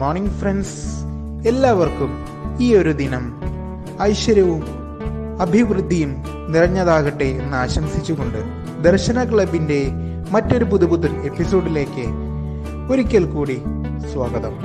Morning friends എല്ലാവർക്കും ഈ ഒരു ദിനം ഐശ്വര്യവും അഭിവൃദ്ധിയും നിറഞ്ഞതാകട്ടെ എന്ന് ആശംസിച്ചുകൊണ്ട് ദർശന ക്ലബിന്റെ മറ്റൊരു പുതുപുത്തൻ എപ്പിസോഡിലേക്ക് ഒരിക്കൽ കൂടി സ്വാഗതം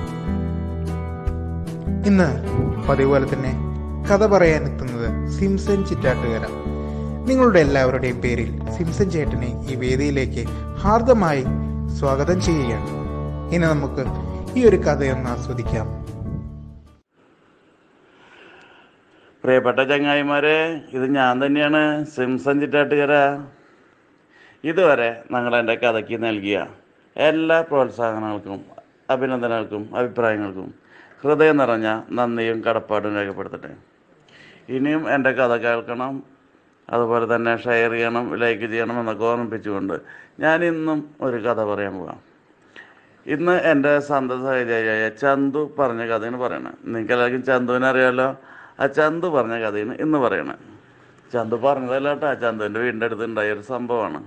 ഇന്ന് പതിവ് പോലെ തന്നെ കഥ പറയാൻ എത്തുന്നത് സിംസൺ ചിറ്റാട്ടുകര നിങ്ങളുടെ എല്ലാവരുടെയും പേരിൽ സിംസൺ ചേട്ടനെ ഈ വേദിയിലേക്ക് ഹാർദമായി സ്വാഗതം ചെയ്യുകയാണ് ഇനി നമുക്ക് ഈ ഒരു കഥയൊന്ന് ആസ്വദിക്കാം പ്രിയപ്പെട്ട ചങ്ങായിമാരെ ഇത് ഞാൻ തന്നെയാണ് സിംസൺ ചിറ്റാട്ടുകര ഇതുവരെ നിങ്ങൾ എൻ്റെ കഥയ്ക്ക് നൽകിയ എല്ലാ പ്രോത്സാഹനങ്ങൾക്കും അഭിനന്ദനങ്ങൾക്കും അഭിപ്രായങ്ങൾക്കും ഹൃദയം നിറഞ്ഞ നന്ദിയും കടപ്പാടും രേഖപ്പെടുത്തട്ടെ ഇനിയും എൻ്റെ കഥ കേൾക്കണം അതുപോലെ തന്നെ ഷെയർ ചെയ്യണം ലൈക്ക് ചെയ്യണം എന്നൊക്കെ ഓർമ്മിപ്പിച്ചുകൊണ്ട് ഞാൻ ഇന്നും ഒരു കഥ പറയാൻ പോവാം ഇന്ന് എൻ്റെ സ്വന്തം സഹചാരിയായ ചന്തു പറഞ്ഞ കഥയാണ് പറയണത് നിങ്ങൾക്ക് എല്ലാവർക്കും ചന്തുവിനെ അറിയാമല്ലോ ആ ചന്തു പറഞ്ഞ കഥയാണ് ഇന്ന് പറയണത് ചന്തു പറഞ്ഞതല്ല കേട്ടോ ചന്തുവിൻ്റെ വീടിൻ്റെ അടുത്ത് ഉണ്ടായ ഒരു സംഭവമാണ്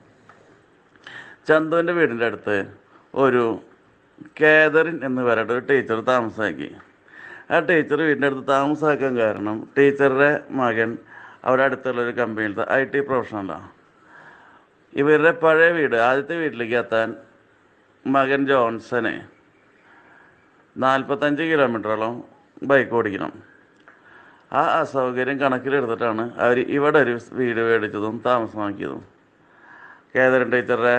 ചന്തുവിൻ്റെ വീടിൻ്റെ അടുത്ത് ഒരു കേദറിൻ എന്ന് പറയുന്ന ഒരു ടീച്ചർ താമസമാക്കി ആ ടീച്ചർ വീടിൻ്റെ അടുത്ത് താമസമാക്കാൻ കാരണം ടീച്ചറുടെ മകൻ അവിടെ അടുത്തുള്ള ഒരു കമ്പനിയിലത്തെ ഐ ടി പ്രൊഫഷണലാണ് ഇവരുടെ പഴയ വീട് ആദ്യത്തെ വീട്ടിലേക്ക് എത്താൻ മകൻ ജോൺസന് നാൽപ്പത്തഞ്ച് കിലോമീറ്ററോളം ബൈക്ക് ഓടിക്കണം ആ അസൗകര്യം കണക്കിലെടുത്തിട്ടാണ് അവർ ഇവിടെ ഒരു വീട് മേടിച്ചതും താമസമാക്കിയതും കേദരൻ ടീച്ചറുടെ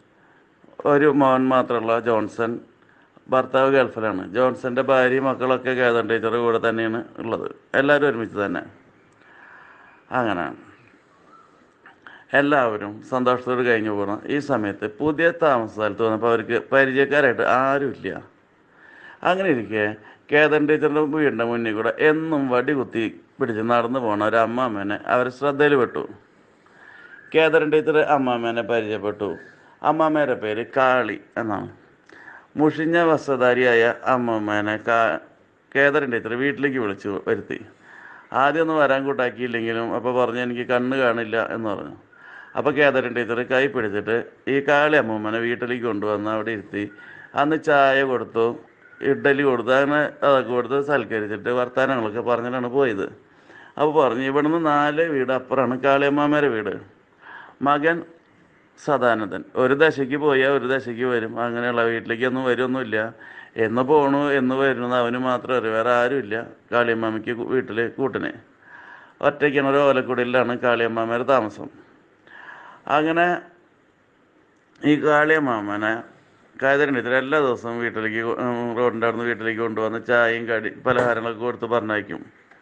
ഒരു മോൻ മാത്രമുള്ള ജോൺസൺ ഭർത്താവ് ഗൾഫിലാണ് ജോൺസന്റെ ഭാര്യയും മക്കളൊക്കെ കേദൻ ടീച്ചറുടെ കൂടെ തന്നെയാണ് ഉള്ളത് എല്ലാവരും ഒരുമിച്ച് തന്നെ അങ്ങനെ എല്ലാവരും സന്തോഷത്തോട് കഴിഞ്ഞു പോകണം ഈ സമയത്ത് പുതിയ താമസ സ്ഥലത്ത് വന്നപ്പോൾ അവർക്ക് പരിചയക്കാരായിട്ട് ആരുമില്ല അങ്ങനെ ഇരിക്കെ കേദൻ ടീച്ചറിൻ്റെ വീടിൻ്റെ മുന്നിൽ കൂടെ എന്നും വടി കുത്തി പിടിച്ച് നടന്നു പോണ ഒരു അമ്മാമ്മേനെ അവർ ശ്രദ്ധയിൽ പെട്ടു കേദരൻ ടീച്ചർ അമ്മാമ്മേനെ പരിചയപ്പെട്ടു അമ്മാമ്മേരെ പേര് കാളി എന്നാണ് മുഷിഞ്ഞ വസ്ത്രധാരിയായ അമ്മമ്മേനെ കാ കേദരൻ ടീച്ചർ വീട്ടിലേക്ക് വിളിച്ചു വരുത്തി ആദ്യം ഒന്നും വരാൻ കൂട്ടാക്കിയില്ലെങ്കിലും അപ്പോൾ പറഞ്ഞു എനിക്ക് കണ്ണ് കാണില്ല എന്ന് പറഞ്ഞു അപ്പോൾ കേദരൻ ടീച്ചർ കൈ പിടിച്ചിട്ട് ഈ കാളി അമ്മമ്മനെ വീട്ടിലേക്ക് കൊണ്ടുവന്ന് അവിടെ ഇരുത്തി അന്ന് ചായ കൊടുത്തു ഇഡ്ഡലി കൊടുത്തു അങ്ങനെ അതൊക്കെ കൊടുത്ത് സൽക്കരിച്ചിട്ട് വർത്തമാനങ്ങളൊക്കെ പറഞ്ഞിട്ടാണ് പോയത് അപ്പോൾ പറഞ്ഞു ഇവിടുന്ന് നാല് വീട് അപ്പുറമാണ് കാളിയമ്മാമ്മേരെ വീട് മകൻ സദാനന്ദൻ ഒരു ദശയ്ക്ക് പോയാൽ ഒരു ദശയ്ക്ക് വരും അങ്ങനെയുള്ള വീട്ടിലേക്കൊന്നും വരുമൊന്നുമില്ല എന്ന് പോണു എന്ന് വരുന്നത് അവന് മാത്രം അറിയാം വേറെ ആരുമില്ല കാളിയമ്മാമ്മയ്ക്ക് വീട്ടിൽ കൂട്ടിന് ഒറ്റയ്ക്കാണ് ഒരു ഓലക്കുടിയിലാണ് കാളിയമ്മാമ്മയുടെ താമസം അങ്ങനെ ഈ കാളിയമ്മാമ്മനെ കായതരൻ ടീച്ചർ എല്ലാ ദിവസവും വീട്ടിലേക്ക് കൊ- ഉം, റോഡിൻ്റെ അവിടെ നിന്ന് വീട്ടിലേക്ക് കൊണ്ടുവന്ന് ചായയും കടി പലഹാരങ്ങളൊക്കെ കൊടുത്ത് പറഞ്ഞയക്കും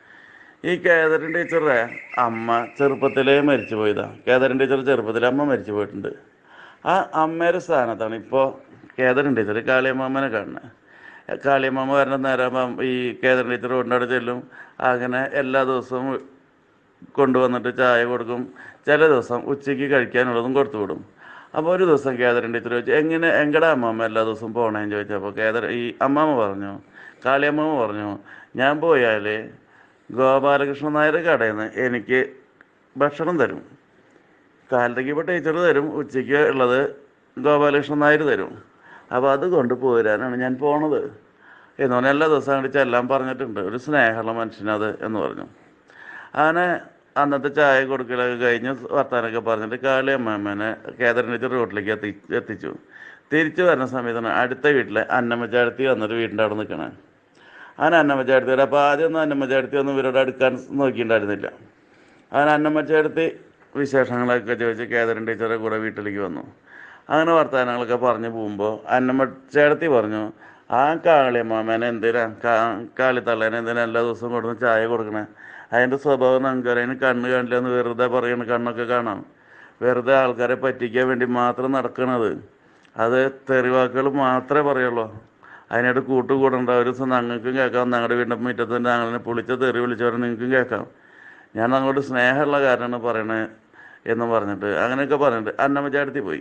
ഈ കേദരൻ ടീച്ചറുടെ അമ്മ ചെറുപ്പത്തിലേ മരിച്ചു പോയതാ കേദരൻ ടീച്ചർ ചെറുപ്പത്തിലെ അമ്മ മരിച്ചു പോയിട്ടുണ്ട് ആ അമ്മയുടെ സ്ഥാനത്താണ് ഇപ്പോൾ കേദരൻ ടീച്ചർ കാളിയമ്മനെ കാണുന്നത് കാളിയമ്മ വരണ നേരം ഈ കേദരൻ ടീച്ചർ കൊണ്ടവിടെ ചെല്ലും അങ്ങനെ എല്ലാ ദിവസവും കൊണ്ടുവന്നിട്ട് ചായ കൊടുക്കും ചില ദിവസം ഉച്ചയ്ക്ക് കഴിക്കാനുള്ളതും കൊടുത്തു വിടും അപ്പോൾ ഒരു ദിവസം കേദരൻ ടീച്ചർ ചോദിച്ചു എങ്ങനെ എങ്കടെ അമ്മമ്മ എല്ലാ ദിവസവും പോകണേന്ന് ചോദിച്ചപ്പോൾ കേദർ ഈ അമ്മാമ്മ പറഞ്ഞു കാളിയമ്മ പറഞ്ഞു ഞാൻ പോയാൽ ഗോപാലകൃഷ്ണൻ നായർ കടയിൽ നിന്ന് എനിക്ക് ഭക്ഷണം തരും കാലത്തേക്ക് ഇപ്പോൾ ടീച്ചർ തരും ഉച്ചയ്ക്ക് ഉള്ളത് ഗോപാലകൃഷ്ണൻ നായർ തരും അപ്പോൾ അത് കൊണ്ടുപോരാനാണ് ഞാൻ പോണത് എന്ന് പറഞ്ഞാൽ എല്ലാ ദിവസവും അങ്ങോട്ട് ചെല്ലാൻ പറഞ്ഞിട്ടുണ്ട് ഒരു സ്നേഹമുള്ള മനുഷ്യനത് എന്ന് പറഞ്ഞു അങ്ങനെ അന്നത്തെ ചായ കൊടുക്കലൊക്കെ കഴിഞ്ഞ് വർത്താനൊക്കെ പറഞ്ഞിട്ട് കാളി അമ്മമ്മേനെ കേദരൻ ടീച്ചർ റോട്ടിലേക്ക് എത്തി എത്തിച്ചു തിരിച്ചു വരുന്ന സമയത്താണ് അടുത്ത വീട്ടിലെ അന്നമ്മച്ചാടത്തി വന്നിട്ട് വീടിൻ്റെ അവിടെ നിൽക്കണേ അങ്ങനെ അന്നമ്മച്ചാടത്തി വരും അപ്പോൾ ആദ്യമൊന്നും അന്നമ്മച്ചാടത്തി ഒന്നും ഇവരോട് അടുക്കാൻ നോക്കിയിട്ടുണ്ടായിരുന്നില്ല അങ്ങനെ അന്നമ്മച്ചാടത്തി വിശേഷങ്ങളൊക്കെ ചോദിച്ച് കേദരൻ ടീച്ചറുടെ കൂടെ വീട്ടിലേക്ക് വന്നു അങ്ങനെ വർത്തമാനങ്ങളൊക്കെ പറഞ്ഞു പോകുമ്പോൾ അന്നമ്മച്ചേടത്തി പറഞ്ഞു ആ കാളിയമ്മാമേനെ എന്തിനാ കാ കാളിത്തള്ളേനെ എന്തിനാ എല്ലാ ദിവസവും കൊടുന്ന് ചായ കൊടുക്കണേ അതിൻ്റെ സ്വഭാവം നമുക്കറിയാം അതിന് കണ്ണ് കാണില്ല എന്ന് വെറുതെ പറയണ കണ്ണൊക്കെ കാണാം വെറുതെ ആൾക്കാരെ പറ്റിക്കാൻ വേണ്ടി മാത്രം നടക്കണത് അത് തെറിവാക്കുകൾ മാത്രമേ പറയുള്ളൂ അതിനായിട്ട് കൂട്ടുകൂടണ്ട ഒരു ദിവസം ഞങ്ങൾക്കും കേൾക്കാം ഞങ്ങളുടെ വീടിൻ്റെ മുറ്റത്ത് ഞങ്ങളെ പൊളിച്ച തെറി വിളിച്ചവരെ നിങ്ങൾക്കും കേൾക്കാം ഞാൻ അങ്ങോട്ട് സ്നേഹമുള്ള കാരണമാണ് പറയണേ എന്ന് പറഞ്ഞിട്ട് അങ്ങനെയൊക്കെ പറഞ്ഞിട്ട് അന്നമ്മച്ചാടത്തി പോയി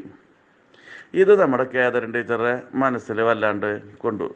ഇത് നമ്മുടെ കേദരൻ ടീച്ചറുടെ മനസ്സിൽ വല്ലാണ്ട് കൊണ്ടു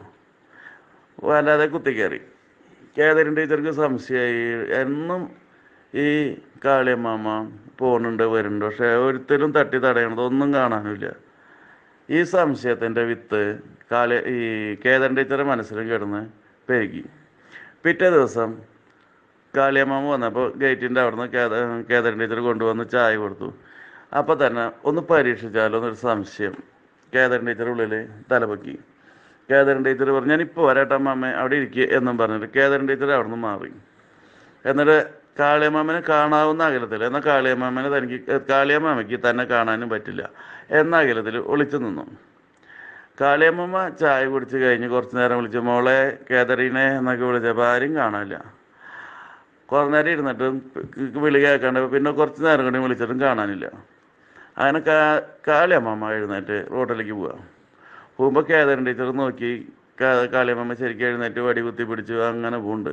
വല്ലാതെ കുത്തിക്കയറി കേദരൻ ടീച്ചർക്ക് സംശയമായി എന്നും ഈ കാളിയമ്മാമ്മ പോകുന്നുണ്ട് വരുന്നുണ്ട് പക്ഷെ ഒരുത്തരും തട്ടി തടയണത് ഒന്നും കാണാനില്ല ഈ സംശയത്തിൻ്റെ വിത്ത് കാല ഈ കേതൻ ടീച്ചറെ മനസ്സിലും കിടന്ന് പെരുകി പിറ്റേ ദിവസം കാളിയമ്മാമ വന്നപ്പോൾ ഗേറ്റിൻ്റെ അവിടുന്ന് കേത കേതൻ ടീച്ചർ കൊണ്ടുവന്ന് ചായ കൊടുത്തു അപ്പോൾ തന്നെ ഒന്ന് പരീക്ഷിച്ചാലോ എന്നൊരു സംശയം കേതൻ ടീച്ചർ ഉള്ളിൽ തലപൊക്കി കേതൻ ടീച്ചർ പറഞ്ഞു ഞാനിപ്പോൾ വരാട്ടെ അമ്മ അവിടെ ഇരിക്കുക എന്നും പറഞ്ഞിട്ട് കേതൻ ടീച്ചർ അവിടെ നിന്ന് മാറി എന്നിട്ട് കാളിയമ്മാമനെ കാണാവുന്ന അകലത്തിൽ എന്നാൽ കാളിയമ്മാമനെ തനിക്ക് കാളിയമ്മാമയ്ക്ക് തന്നെ കാണാനും പറ്റില്ല എന്ന അകലത്തിൽ ഒളിച്ചു നിന്നു കാളിയമ്മ ചായ കുടിച്ച് കഴിഞ്ഞ് കുറച്ച് നേരം വിളിച്ചു മോളെ കേതറീനെ എന്നൊക്കെ വിളിച്ചപ്പോൾ ആരും കാണാനില്ല കുറേ നേരം ഇരുന്നിട്ടും വിളി കേൾക്കാണ്ട് പിന്നെ കുറച്ച് നേരം കൂടി വിളിച്ചിട്ടും കാണാനില്ല അങ്ങനെ കാ കാളിയമ്മ എഴുന്നേറ്റ് റോട്ടിലേക്ക് പോവാം പോകുമ്പോൾ കേതരൻ ടീച്ചർ നോക്കി കാ- കാളിയമ്മ ശരിക്കും എഴുന്നേറ്റ് വടി കുത്തി പിടിച്ചു അങ്ങനെ പോകുന്നുണ്ട്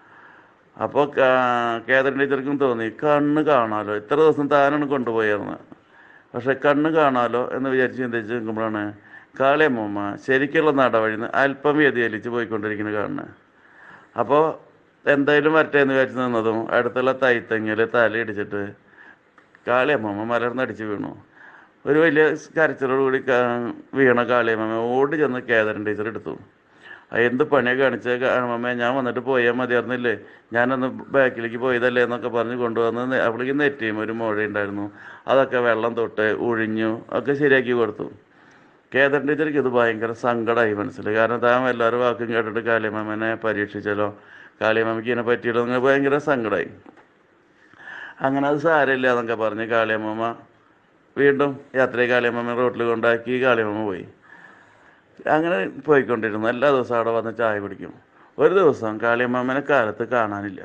അപ്പോൾ കേതരൻ ടീച്ചർക്കും തോന്നി കണ്ണ് കാണാലോ ഇത്ര ദിവസം താനാണ് കൊണ്ടുപോയായിരുന്നു പക്ഷെ കണ്ണ് കാണാലോ എന്ന് വിചാരിച്ച് ചിന്തിച്ച് നിൽക്കുമ്പോഴാണ് കാളിയമ്മ ശരിക്കുള്ള നടവഴിന്ന് അല്പം വ്യതിചലിച്ച് പോയിക്കൊണ്ടിരിക്കുന്നത് കാണുന്നത് അപ്പോൾ എന്തായാലും വരട്ടെ എന്ന് വിചാരിച്ച് നിന്നതും അടുത്തുള്ള തൈത്തങ്ങിൽ തലയിടിച്ചിട്ട് കാളിയമ്മ മലർന്നടിച്ച് വീണു ഒരു വലിയ കരച്ചിലോടുകൂടി കാ- വീണ കാളിയമ്മ ഓടി ചെന്ന് കേദരൻ ടീച്ചർ എടുത്തു "ആ, എന്ത് പണിയാണ് കാണിച്ചത് അമ്മ ഞാൻ വന്നിട്ട് പോയാൽ മതിയായിരുന്നില്ലേ ഞാനൊന്ന് ബാക്കിലേക്ക് പോയതല്ലേ എന്നൊക്കെ പറഞ്ഞ് കൊണ്ടുവന്ന് നെ- അവൾക്ക് നെറ്റിയും ഒരു മുഴയുണ്ടായിരുന്നു അതൊക്കെ വെള്ളം തൊട്ട് ഒഴിഞ്ഞു ഒക്കെ ശരിയാക്കി കൊടുത്തു കേദർ ടീച്ചർക്ക് ഇത് ഭയങ്കര സങ്കടമായി മനസ്സിൽ കാരണം താൻ എല്ലാവരും വാക്കും കേട്ടിട്ട് കാളിയമ്മനെ പരീക്ഷിച്ചല്ലോ കാളിയമ്മയ്ക്ക് ഇതിനെ പറ്റിയല്ലോ എന്ന് ഭയങ്കര സങ്കടമായി അങ്ങനെ അത് സാരമില്ല എന്നൊക്കെ പറഞ്ഞ് കാളിയമ്മ വീണ്ടും യാത്രയെ കാളിയമ്മ റോട്ടിൽ കൊണ്ടാക്കി കാളിയമ്മ പോയി അങ്ങനെ പോയിക്കൊണ്ടിരുന്നു എല്ലാ ദിവസവും അവിടെ വന്ന് ചായ കുടിക്കും ഒരു ദിവസം കാളിയമ്മനെ കാലത്ത് കാണാനില്ല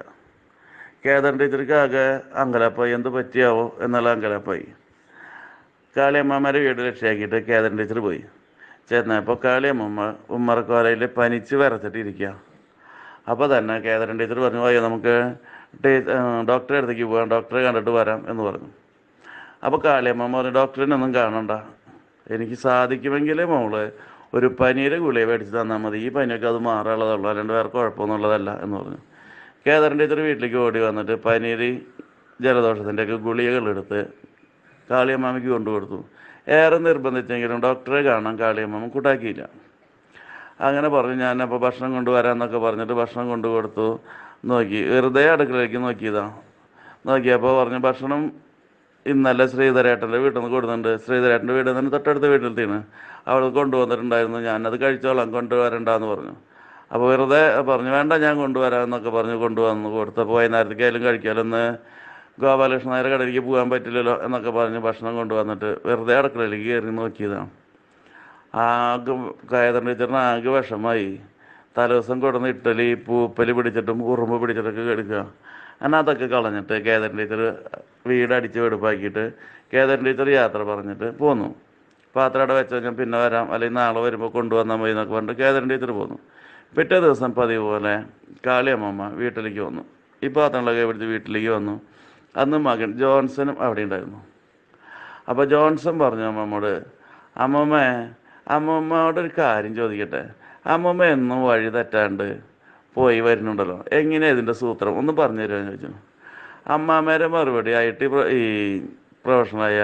കേദർ ടീച്ചർക്ക് ആകെ അങ്കലാപ്പായി എന്ത് പറ്റിയാവോ എന്നുള്ള അങ്കലാപ്പായി കാളിയമ്മമാരെ വീട് ലക്ഷ്യമാക്കിയിട്ട് കേദർ ടീച്ചർ പോയി ചെന്നപ്പോൾ കാളിയമ്മ ഉമ്മറക്കോലയിൽ പനിച്ച് വരച്ചിട്ട് ഇരിക്കുക അപ്പോൾ തന്നെ കേദരൻ ടീച്ചർ പറഞ്ഞു അയ്യോ നമുക്ക് ടീ ഡോക്ടറെ അടുത്തേക്ക് പോകാം ഡോക്ടറെ കണ്ടിട്ട് വരാം എന്ന് പറഞ്ഞു അപ്പോൾ കാളിയമ്മ പറഞ്ഞു ഡോക്ടറിനെ ഒന്നും കാണണ്ട എനിക്ക് സാധിക്കുമെങ്കിൽ മോള് ഒരു പനിയുടെ ഗുളിക മേടിച്ച് തന്നാൽ മതി ഈ പനിയൊക്കെ അത് മാറാനുള്ളതുള്ളൂ അല്ലാണ്ട് വേറെ കുഴപ്പമൊന്നുള്ളതല്ല എന്ന് പറഞ്ഞു കേദരൻ ടീച്ചർ വീട്ടിലേക്ക് ഓടി വന്നിട്ട് പനീര് ജലദോഷത്തിൻ്റെ ഒക്കെ ഗുളികകളെടുത്ത് കാളിയമ്മാമയ്ക്ക് കൊണ്ടുകൊടുത്തു ഏറെ നിർബന്ധിച്ചെങ്കിലും ഡോക്ടറെ കാണാൻ കാളിയമ്മ കൂട്ടാക്കിയില്ല അങ്ങനെ പറഞ്ഞു ഞാൻ അപ്പോൾ ഭക്ഷണം കൊണ്ടുവരാമെന്നൊക്കെ പറഞ്ഞിട്ട് ഭക്ഷണം കൊണ്ടു കൊടുത്തു നോക്കി വെറുതെ അടുക്കളയിലേക്ക് നോക്കിയതാ നോക്കിയപ്പോൾ പറഞ്ഞു ഭക്ഷണം ഇന്നലെ ശ്രീധരേട്ടൻ്റെ വീട്ടിൽ നിന്ന് കൊടുക്കുന്നുണ്ട് ശ്രീധരേട്ടൻ്റെ വീട്ടിൽ നിന്ന് തൊട്ടടുത്ത വീട്ടിലെത്തിയാണ് അവൾ കൊണ്ടുവന്നിട്ടുണ്ടായിരുന്നു ഞാനത് കഴിച്ചോളാം കൊണ്ടുവരണ്ടെന്ന് പറഞ്ഞു അപ്പോൾ വെറുതെ പറഞ്ഞു വേണ്ട ഞാൻ കൊണ്ടുവരാമെന്നൊക്കെ പറഞ്ഞു കൊണ്ടുവന്നു കൊടുത്തപ്പോൾ വൈകുന്നേരത്തേക്കായാലും കഴിക്കാമല്ലോ ഗോപാലകൃഷ്ണ നായർ കടയിലേക്ക് പോകാൻ പറ്റില്ലല്ലോ എന്നൊക്കെ പറഞ്ഞ് ഭക്ഷണം കൊണ്ടുവന്നിട്ട് വെറുതെ അടുക്കളയിലേക്ക് കയറി നോക്കിയതാണ് ആകെ കയതൻ ടീച്ചറിന് ആകെ വിഷമായി തലേദിവസം കൊടുന്ന് ഇട്ടലി പൂപ്പല് പിടിച്ചിട്ടും ഉറുമ്പ് പിടിച്ചിട്ടൊക്കെ എടുക്കുക എന്നാൽ അതൊക്കെ കളഞ്ഞിട്ട് കേദൻ ടീച്ചർ വീട് അടിച്ച് വെടുപ്പാക്കിയിട്ട് കേദൻ ടീച്ചർ യാത്ര പറഞ്ഞിട്ട് പോന്നു പാത്രം അവിടെ വെച്ച് ഞാൻ പിന്നെ വരാം അല്ലെങ്കിൽ നാളെ വരുമ്പോൾ കൊണ്ടുവന്നാൽ മതി എന്നൊക്കെ പറഞ്ഞിട്ട് കേദൻ ടീച്ചർ പോന്നു പിറ്റേ ദിവസം പതിവ് പോലെ കാളിയമ്മ വീട്ടിലേക്ക് വന്നു ഈ പാത്രങ്ങളൊക്കെ പിടിച്ച് വീട്ടിലേക്ക് വന്നു അന്ന് മകൻ ജോൺസണും അവിടെ ഉണ്ടായിരുന്നു അപ്പോൾ ജോൺസൺ പറഞ്ഞു അമ്മമ്മോട് അമ്മമ്മ അമ്മമ്മയോട് ഒരു കാര്യം ചോദിക്കട്ടെ അമ്മമ്മ എന്നും വഴി തെറ്റാണ്ട് പോയി വരുന്നുണ്ടല്ലോ എങ്ങനെയാണ് ഇതിൻ്റെ സൂത്രം ഒന്ന് പറഞ്ഞു തരുമോ ചോദിച്ചു അമ്മാമ്മേരെ മറുപടി ആയിട്ട് പ്ര- ഈ പ്രൊഫഷണലായ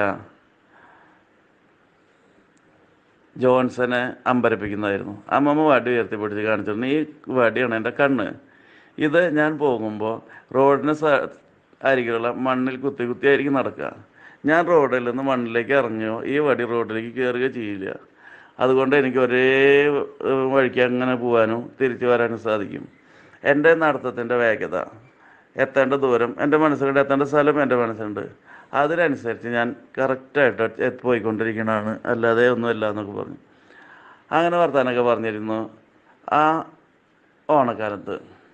ജോൺസനെ അമ്പരപ്പിക്കുന്നതായിരുന്നു അമ്മമ്മ വടി ഉയർത്തിപ്പിടിച്ച് കാണിച്ചിട്ടുണ്ട് ഈ വടിയാണ് എൻ്റെ കണ്ണ് ഇത് ഞാൻ പോകുമ്പോൾ റോഡിന് സ- അരികിലുള്ള മണ്ണിൽ കുത്തി കുത്തി ആയിരിക്കും നടക്കുക ഞാൻ റോഡിൽ നിന്ന് മണ്ണിലേക്ക് ഇറങ്ങിയോ ഈ വടി റോഡിലേക്ക് കയറുകയോ ചെയ്യില്ല അതുകൊണ്ട് എനിക്ക് ഒരേ ഏഹ്, വഴിക്ക് അങ്ങനെ പോകാനും തിരിച്ചു വരാനും സാധിക്കും എൻ്റെ നടത്തത്തിൻ്റെ വേഗത എത്തേണ്ട ദൂരം എൻ്റെ മനസ്സിലുണ്ട് എത്തേണ്ട സ്ഥലം എൻ്റെ മനസ്സിലുണ്ട് അതിനനുസരിച്ച് ഞാൻ കറക്റ്റായിട്ട് എത്തി- പോയിക്കൊണ്ടിരിക്കുന്നതാണ് അല്ലാതെ ഒന്നുമല്ല എന്നൊക്കെ പറഞ്ഞു അങ്ങനെ വർത്താനൊക്കെ പറഞ്ഞിരുന്നു ആ ഓണക്കാലത്ത്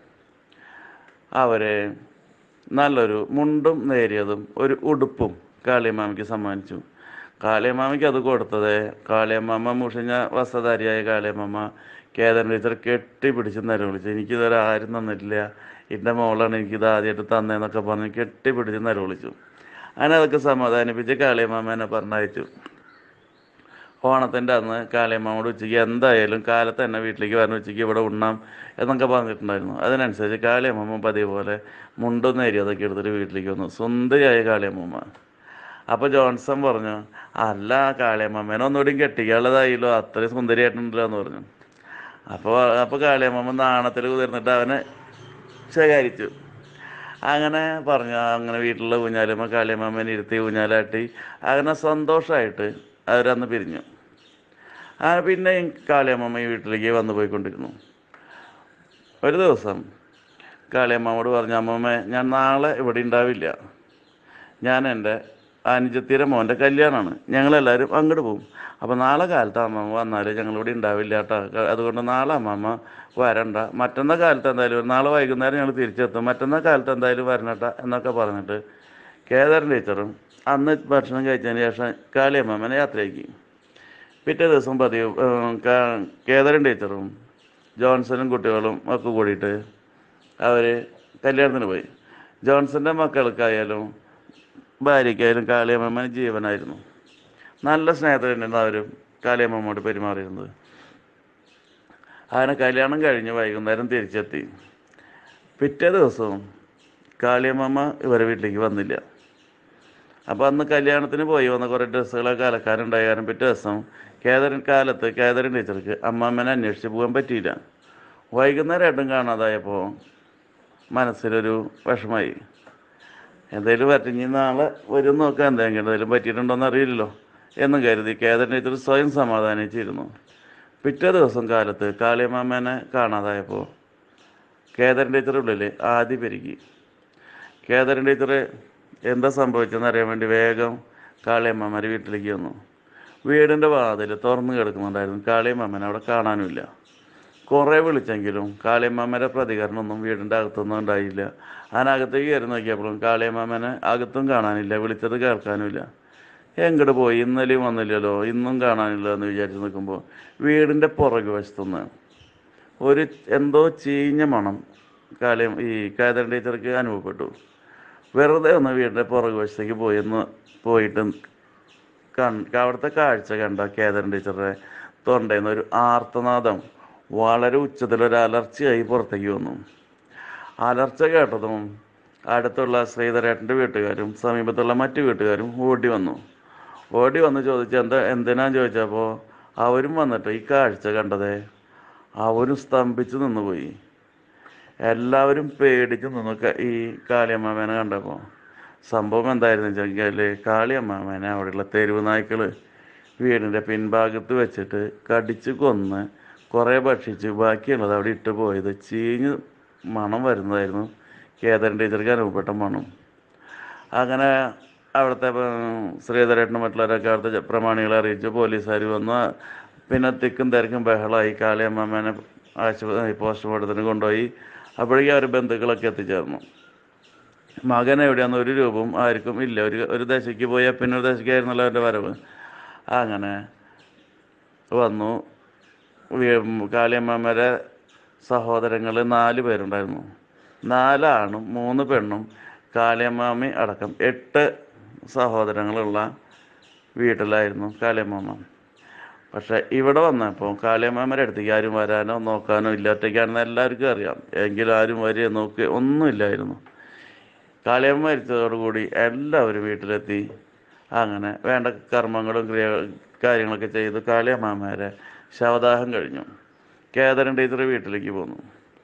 അവരെ നല്ലൊരു മുണ്ടും നേരിയതും ഒരു ഉടുപ്പും കാളിയമ്മാമയ്ക്ക് സമ്മാനിച്ചു കാളിയമ്മാമയ്ക്ക് അത് കൊടുത്തത് കാളിയമ്മാമ മുഷിഞ്ഞ വസ്ത്രധാരിയായ കാളിയമ്മാമ കേദൻ ടീച്ചർ കെട്ടിപ്പിടിച്ച് നിലവിളിച്ചു എനിക്കിതുവരെ ആരും തന്നിട്ടില്ല എൻ്റെ മോളാണ് എനിക്കിത് ആദ്യമായിട്ട് തന്നതെന്നൊക്കെ പറഞ്ഞ് കെട്ടിപ്പിടിച്ച് നിലവിളിച്ചു അങ്ങനെ അതൊക്കെ സമാധാനിപ്പിച്ച് കാളിയമ്മാമ എന്നെ പറഞ്ഞയച്ചു ഓണത്തിൻ്റെ അന്ന് കാളിയമ്മയോട് ഉച്ചയ്ക്ക് എന്തായാലും കാലത്ത് തന്നെ വീട്ടിലേക്ക് വരണം ഉച്ചയ്ക്ക് ഇവിടെ ഉണ്ണാം എന്നൊക്കെ പറഞ്ഞിട്ടുണ്ടായിരുന്നു അതിനനുസരിച്ച് കാളിയമ്മ പതിവ് പോലെ മുണ്ടും നേരിയതൊക്കെ എടുത്തിട്ട് വീട്ടിലേക്ക് വന്നു സുന്ദരിയായ കാളിയമ്മ അപ്പോൾ ജോൺസൺ പറഞ്ഞു അല്ല കാളിയമ്മേനെ ഒന്നുകൂടി കെട്ടിക്കാനുള്ളതായില്ലോ അത്രയും സുന്ദരിയായിട്ടുണ്ടല്ലോ എന്ന് പറഞ്ഞു അപ്പോൾ അപ്പോൾ കാളിയമ്മ നാണത്തിൽ കുതിർന്നിട്ട് അവനെ ശകാരിച്ചു അങ്ങനെ പറഞ്ഞു അങ്ങനെ വീട്ടിലുള്ള ഊഞ്ഞാലുമ്മ കാളിയമ്മേനെ ഇരുത്തി ഊഞ്ഞാലാട്ടി അങ്ങനെ സന്തോഷമായിട്ട് അവരന്ന് പിരിഞ്ഞു ആ പിന്നെ കാളിയമ്മ ഈ വീട്ടിലേക്ക് വന്നു പോയിക്കൊണ്ടിരുന്നു ഒരു ദിവസം കാളിയമ്മയോട് പറഞ്ഞു അമ്മമ്മ ഞാൻ നാളെ ഇവിടെ ഉണ്ടാവില്ല ഞാൻ എൻ്റെ അനുജത്തിയുടെ മോൻ്റെ കല്യാണമാണ് ഞങ്ങളെല്ലാവരും അങ്ങോട്ട് പോകും അപ്പോൾ നാളെ കാലത്ത് അമ്മമ്മ വന്നാൽ ഞങ്ങളിവിടെ ഉണ്ടാവില്ല കേട്ടോ അതുകൊണ്ട് നാളെ അമ്മമ്മ വരണ്ട മറ്റന്നാ കാലത്ത് എന്തായാലും വരും. നാളെ വൈകുന്നേരം ഞങ്ങൾ തിരിച്ചെത്തും മറ്റന്നാ കാലത്ത് എന്തായാലും വരണട്ട എന്നൊക്കെ പറഞ്ഞിട്ട് കേദാരൻ ടീച്ചറും അന്ന് ഭക്ഷണം കഴിച്ചതിന് ശേഷം കാളിയമ്മമ്മനെ യാത്രയാക്കി പിറ്റേ ദിവസം പതിവ് ഉം, കാ- കേദാരൻ ടീച്ചറും ജോൺസണും കുട്ടികളും ഒക്കെ കൂടിയിട്ട് അവർ കല്യാണത്തിന് പോയി ജോൺസന്റെ മക്കൾക്കായാലും ഭാര്യയ്ക്കായാലും കാളിയമ്മന് ജീവനായിരുന്നു നല്ല സ്നേഹത്തിലുണ്ടായിരുന്നു അവരും കാളിയമ്മോട് പെരുമാറിയിരുന്നത് അങ്ങനെ കല്യാണം കഴിഞ്ഞ് വൈകുന്നേരം തിരിച്ചെത്തി പിറ്റേ ദിവസവും കാളിയമ്മ ഇവരെ വീട്ടിലേക്ക് വന്നില്ല അപ്പോൾ അന്ന് കല്യാണത്തിന് പോയി വന്ന കുറേ ഡ്രസ്സുകളൊക്കെ അലക്കാനുണ്ടായ കാരണം പിറ്റേ ദിവസം കേദരൻ കാലത്ത് കേദരൻ ടീച്ചർക്ക് അമ്മാമ്മനെ അന്വേഷിച്ച് പോകാൻ പറ്റിയില്ല വൈകുന്നേരമായിട്ടും കാണാതായപ്പോൾ മനസ്സിലൊരു വിഷമായി എന്തായാലും പറ്റിഞ്ഞ് നാളെ വരും നോക്കാം എന്തെങ്കിലും എന്തെങ്കിലും പറ്റിയിട്ടുണ്ടോയെന്ന് അറിയില്ലല്ലോ എന്നും കരുതി കേദരൻ ടീച്ചർ സ്വയം സമാധാനിച്ചിരുന്നു പിറ്റേ ദിവസം കാലത്ത് കാളിയമ്മാമ്മേനെ കാണാതായപ്പോൾ കേദരൻ ടീച്ചർ ഉള്ളിൽ ആദ്യ പെരുകി കേദരൻ ടീച്ചർ എന്താ സംഭവിച്ചതെന്ന് അറിയാൻ വേണ്ടി വേഗം കാളിയമ്മമാരെ വീട്ടിലേക്ക് വന്നു വീടിൻ്റെ വാതിൽ തുറന്നു കിടക്കുന്നുണ്ടായിരുന്നു കാളിയമ്മനെ അവിടെ കാണാനുമില്ല കുറേ വിളിച്ചെങ്കിലും കാളിയമ്മയുടെ പ്രതികരണമൊന്നും വീടിൻ്റെ അകത്തൊന്നും ഉണ്ടായില്ല അതിനകത്തേക്ക് കയറി നോക്കിയപ്പോഴും കാളിയമ്മനെ അകത്തും കാണാനില്ല വിളിച്ചത് കേൾക്കാനുമില്ല എങ്ങോട്ട് പോയി ഇന്നലെയും വന്നില്ലല്ലോ ഇന്നും കാണാനില്ല എന്ന് വിചാരിച്ച് നിൽക്കുമ്പോൾ വീടിൻ്റെ പുറകു വശത്തുനിന്ന് ഒരു എന്തോ ചീഞ്ഞ മണം കാലം ഈ കാതരൻ ടീച്ചർക്ക് അനുഭവപ്പെട്ടു വെറുതെ ഒന്ന് വീടിൻ്റെ പുറകു വശത്തേക്ക് പോയി ഒന്ന് പോയിട്ട് കൺ അവിടുത്തെ കാഴ്ച കണ്ട കേദരൻ ടീച്ചറുടെ തൊണ്ടയിൽ നിന്ന് ഒരു ആർത്തനാദം വളരെ ഉച്ചത്തിലൊരു അലർച്ചയായി പുറത്തേക്ക് വന്നു അലർച്ച കേട്ടതും അടുത്തുള്ള ശ്രീധരേട്ടൻ്റെ വീട്ടുകാരും സമീപത്തുള്ള മറ്റു വീട്ടുകാരും ഓടി വന്നു ഓടി വന്ന് ചോദിച്ചു എന്താ എന്തിനാന്ന് ചോദിച്ചപ്പോൾ അവരും വന്നിട്ട് ഈ കാഴ്ച കണ്ടതേ അവരും സ്തംഭിച്ച് നിന്നുപോയി എല്ലാവരും പേടിച്ച് നിന്നു ക- ഈ കാളിയമ്മാമേനെ കണ്ടപ്പോൾ സംഭവം എന്തായിരുന്നു വെച്ചാൽ കാളിയമ്മാമേനെ അവിടെയുള്ള തെരുവ് നായ്ക്കൾ വീടിൻ്റെ പിൻഭാഗത്ത് വെച്ചിട്ട് കടിച്ച് കൊന്ന് കുറേ ഭക്ഷിച്ച് ബാക്കിയുള്ളത് അവിടെ ഇട്ട് പോയത് ചീഞ്ഞ് മണം വരുന്നതായിരുന്നു കേദരൻ ടീച്ചർക്ക് അനുഭവപ്പെട്ട മണം അങ്ങനെ അവിടുത്തെ ഉം, ശ്രീധരേട്ടനും മറ്റുള്ളവരൊക്കെ അവിടുത്തെ പ്രമാണികളെ അറിയിച്ചു പോലീസുകാർ വന്നു പിന്നെ തിക്കും തിരക്കും ബഹളമായി കാളിയമ്മേനെ ആശുപത്രി പോസ്റ്റ്മോർട്ടത്തിന് കൊണ്ടുപോയി അപ്പോഴേക്കും അവർ ബന്ധുക്കളൊക്കെ എത്തിച്ചേർന്നു മകൻ എവിടെയാന്ന് ഒരു രൂപവും ആർക്കും ഇല്ല ഒരു ഒരു ദശയ്ക്ക് പോയാൽ പിന്നെ ഒരു ദശയ്ക്കായിരുന്നല്ലോ അവൻ്റെ വരവ് അങ്ങനെ വന്നു വി- കാളിയമ്മമാരെ സഹോദരങ്ങൾ നാല് പേരുണ്ടായിരുന്നു നാലാണും മൂന്ന് പെണ്ണും കാളിയമ്മാമി അടക്കം എട്ട് സഹോദരങ്ങളുള്ള വീട്ടിലായിരുന്നു കാളിയമ്മാമ പക്ഷെ ഇവിടെ വന്നപ്പോൾ കാളിയമ്മാമയുടെ അടുത്തേക്ക് ആരും വരാനോ നോക്കാനോ ഇല്ല ഒറ്റയ്ക്കാണെന്ന് എല്ലാവർക്കും അറിയാം എങ്കിലും ആരും വരിക നോക്കുക ഒന്നുമില്ലായിരുന്നു കാളിയമ്മ മരിച്ചതോടുകൂടി എല്ലാവരും വീട്ടിലെത്തി അങ്ങനെ വേണ്ട കർമ്മങ്ങളും ക്രിയ കാര്യങ്ങളൊക്കെ ചെയ്ത് കാളിയമ്മാമേരെ ശവദാഹം കഴിഞ്ഞു കേദരൻ ടീച്ചർ വീട്ടിലേക്ക് പോന്നു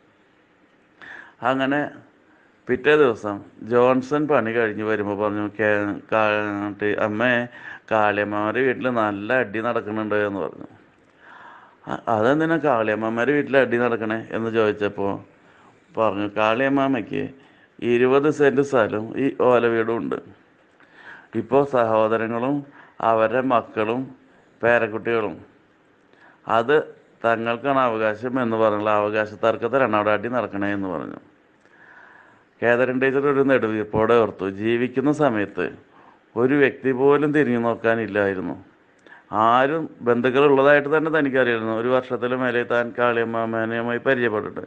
അങ്ങനെ പിറ്റേ ദിവസം ജോൺസൺ പണി കഴിഞ്ഞ് വരുമ്പോൾ പറഞ്ഞു കേ കാ- ടി- അമ്മേ കാളിയമ്മമാരുടെ വീട്ടിൽ നല്ല അടി നടക്കുന്നുണ്ട് എന്ന് പറഞ്ഞു "അ- അതെന്തിനാ കാളിയമ്മമാരുടെ വീട്ടിൽ അടി നടക്കണേ എന്ന് ചോദിച്ചപ്പോൾ പറഞ്ഞു കാളിയമ്മാമയ്ക്ക് ഇരുപത് സെൻറ്റ് സ്ഥലവും ഈ ഓല വീടും ഉണ്ട് ഇപ്പോൾ സഹോദരങ്ങളും അവരുടെ മക്കളും പേരക്കുട്ടികളും അത് തങ്ങൾക്കാണ് അവകാശം എന്ന് പറഞ്ഞുള്ള അവകാശ തർക്കത്തിലാണ് അവിടെ അടി നടക്കണേ എന്ന് പറഞ്ഞു കേദരൻ ടീച്ചർ ഒരു നെടുവീർപ്പോടെ ഓർത്തു ജീവിക്കുന്ന സമയത്ത് ഒരു വ്യക്തി പോലും തിരിഞ്ഞു നോക്കാനില്ലായിരുന്നു ആരും ബന്ധുക്കളുള്ളതായിട്ട് തന്നെ തനിക്കറിയായിരുന്നു ഒരു വർഷത്തിലും മേലെ താൻ കാളിയമ്മാമേനയുമായി പരിചയപ്പെട്ടിട്ട്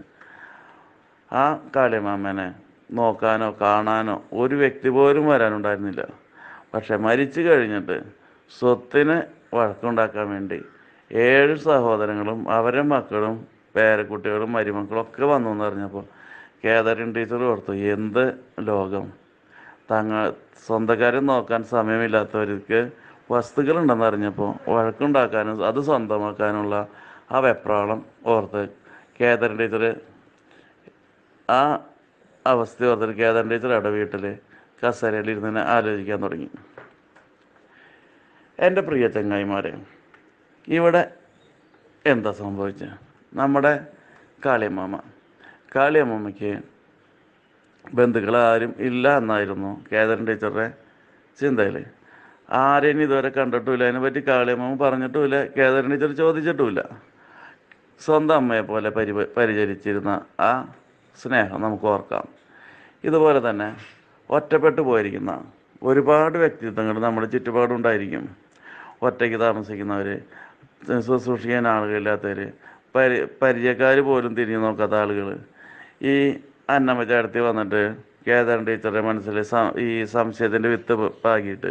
ആ കാളിയമ്മാമേനെ നോക്കാനോ കാണാനോ ഒരു വ്യക്തി പോലും വരാനുണ്ടായിരുന്നില്ല പക്ഷെ മരിച്ചു കഴിഞ്ഞിട്ട് സ്വത്തിന് വഴക്കുണ്ടാക്കാൻ വേണ്ടി ഏഴ് സഹോദരങ്ങളും അവരുടെ മക്കളും പേരക്കുട്ടികളും മരുമക്കളും ഒക്കെ വന്നു എന്ന് പറഞ്ഞപ്പോൾ കേദരൻ ടീച്ചർ ഓർത്തു എന്ത് ലോകം തങ്ങ സ്വന്തക്കാരെ നോക്കാൻ സമയമില്ലാത്തവർക്ക് വസ്തുക്കളുണ്ടെന്ന് അറിഞ്ഞപ്പോൾ വഴക്കുണ്ടാക്കാനും അത് സ്വന്തമാക്കാനുള്ള ആ വെപ്രാളം ഓർത്ത് കേദരൻ ടീച്ചർ ആ അവസ്ഥ ഓർത്തിട്ട് കേദരൻ ടീച്ചർ അവിടെ വീട്ടിൽ കസേരയിൽ ഇരുന്ന് ആലോചിക്കാൻ തുടങ്ങി എൻ്റെ പ്രിയ ചങ്ങായിമാരെ ഇവിടെ എന്താ സംഭവിച്ചത് നമ്മുടെ കാളിയമ്മ കാളിയമ്മയ്ക്ക് ബന്ധുക്കൾ ആരും ഇല്ല എന്നായിരുന്നു കേദരൻ ടീച്ചറുടെ ചിന്തയിൽ ആരെയും ഇതുവരെ കണ്ടിട്ടുമില്ല അതിനെപ്പറ്റി കാളിയമ്മ പറഞ്ഞിട്ടുമില്ല കേദരൻ ടീച്ചർ ചോദിച്ചിട്ടുമില്ല സ്വന്തം അമ്മയെ പോലെ പരി പരിചരിച്ചിരുന്ന ആ സ്നേഹം നമുക്ക് ഓർക്കാം ഇതുപോലെ തന്നെ ഒറ്റപ്പെട്ടു പോയിരിക്കുന്ന ഒരുപാട് വ്യക്തിത്വങ്ങൾ നമ്മുടെ ചുറ്റുപാടുണ്ടായിരിക്കും ഒറ്റയ്ക്ക് താമസിക്കുന്നവർ ശുശ്രൂഷിക്കാൻ ആളുകളില്ലാത്തവർ പരി പരിചയക്കാർ പോലും തിരിഞ്ഞു നോക്കാത്ത ആളുകൾ ഈ അന്നമ്മ ചേർത്തി വന്നിട്ട് കേദാരൻ ടീച്ചറുടെ മനസ്സിൽ സം- ഈ സംശയത്തിൻ്റെ വിത്ത് പാകിയിട്ട്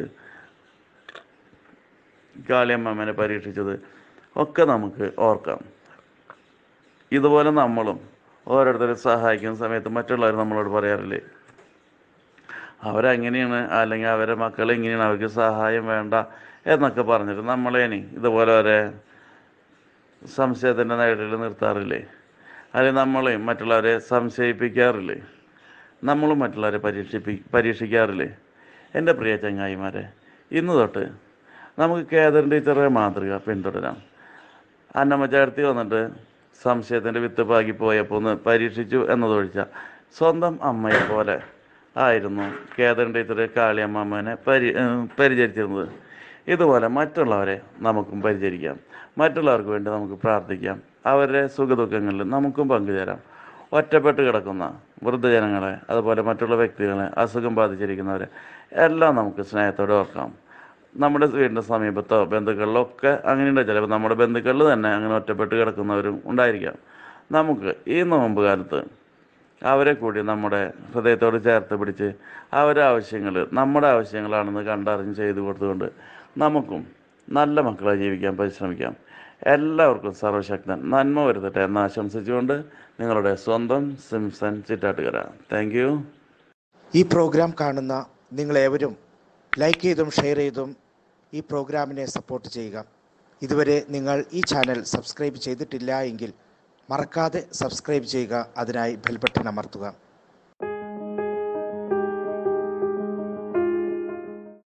കാളിയമ്മനെ പരീക്ഷിച്ചത് ഒക്കെ നമുക്ക് ഓർക്കാം ഇതുപോലെ നമ്മളും ഓരോരുത്തരെ സഹായിക്കുന്ന സമയത്ത് മറ്റുള്ളവർ നമ്മളോട് പറയാറില്ലേ അവരങ്ങനെയാണ് അല്ലെങ്കിൽ അവരെ മക്കൾ ഇങ്ങനെയാണ് അവർക്ക് സഹായം വേണ്ട എന്നൊക്കെ പറഞ്ഞിട്ട് നമ്മളേനി ഇതുപോലെ ഒരേ സംശയത്തിൻ്റെ നേരിൽ നിർത്താറില്ലേ അല്ലെങ്കിൽ നമ്മളെയും മറ്റുള്ളവരെ സംശയിപ്പിക്കാറില്ലേ നമ്മളും മറ്റുള്ളവരെ പരീക്ഷിപ്പി പരീക്ഷിക്കാറില്ലേ എൻ്റെ പ്രിയ ചങ്ങായിമാരെ ഇന്ന് തൊട്ട് നമുക്ക് കേദർ ടീച്ചറെ മാതൃക പിന്തുടരാം അന്നമ്മ ചേർത്തി വന്നിട്ട് സംശയത്തിൻ്റെ വിത്ത് പാകി പോയപ്പോൾ ഒന്ന് പരീക്ഷിച്ചു എന്നതൊഴിച്ച സ്വന്തം അമ്മയെ പോലെ ആയിരുന്നു കേദൻ ടീച്ചർ കാളിയമ്മനെ പരി ഏഹ് പരിചരിച്ചിരുന്നത് ഇതുപോലെ മറ്റുള്ളവരെ നമുക്കും പരിചരിക്കാം മറ്റുള്ളവർക്ക് വേണ്ടി നമുക്ക് പ്രാർത്ഥിക്കാം അവരുടെ സുഖദുഃഖങ്ങളിൽ നമുക്കും പങ്കുചേരാം ഒറ്റപ്പെട്ട് കിടക്കുന്ന വൃദ്ധജനങ്ങളെ അതുപോലെ മറ്റുള്ള വ്യക്തികളെ അസുഖം ബാധിച്ചിരിക്കുന്നവരെ എല്ലാം നമുക്ക് സ്നേഹത്തോടെ ഓർക്കാം നമ്മുടെ വീടിൻ്റെ സമീപത്തോ ബന്ധുക്കളിലോ ഒക്കെ അങ്ങനെയുണ്ട് ചിലപ്പോൾ നമ്മുടെ ബന്ധുക്കളിൽ തന്നെ അങ്ങനെ ഒറ്റപ്പെട്ട് കിടക്കുന്നവരും ഉണ്ടായിരിക്കാം നമുക്ക് ഈ നോമ്പ് കാലത്ത് അവരെ കൂടി നമ്മുടെ ഹൃദയത്തോട് ചേർത്ത് പിടിച്ച് അവരുടെ ആവശ്യങ്ങൾ നമ്മുടെ ആവശ്യങ്ങളാണെന്ന് കണ്ടറിഞ്ഞ് ചെയ്തു കൊടുത്തുകൊണ്ട് നമുക്കും നല്ല മക്കളെ ജീവിക്കാൻ പരിശ്രമിക്കാം എല്ലാവർക്കും സർവശക്തൻ നന്മ വരുത്തട്ടെ എന്ന് ആശംസിച്ചുകൊണ്ട് നിങ്ങളുടെ സ്വന്തം സിംസൺ ചിറ്റാട്ടുകര താങ്ക് യു ഈ പ്രോഗ്രാം കാണുന്ന നിങ്ങളേവരും ലൈക്ക് ചെയ്തും ഷെയർ ചെയ്തും ഈ പ്രോഗ്രാമിനെ സപ്പോർട്ട് ചെയ്യുക ഇതുവരെ നിങ്ങൾ ഈ ചാനൽ സബ്സ്ക്രൈബ് ചെയ്തിട്ടില്ല എങ്കിൽ മറക്കാതെ സബ്സ്ക്രൈബ് ചെയ്യുക അതിനായി ബെൽ ബട്ടൺ അമർത്തുക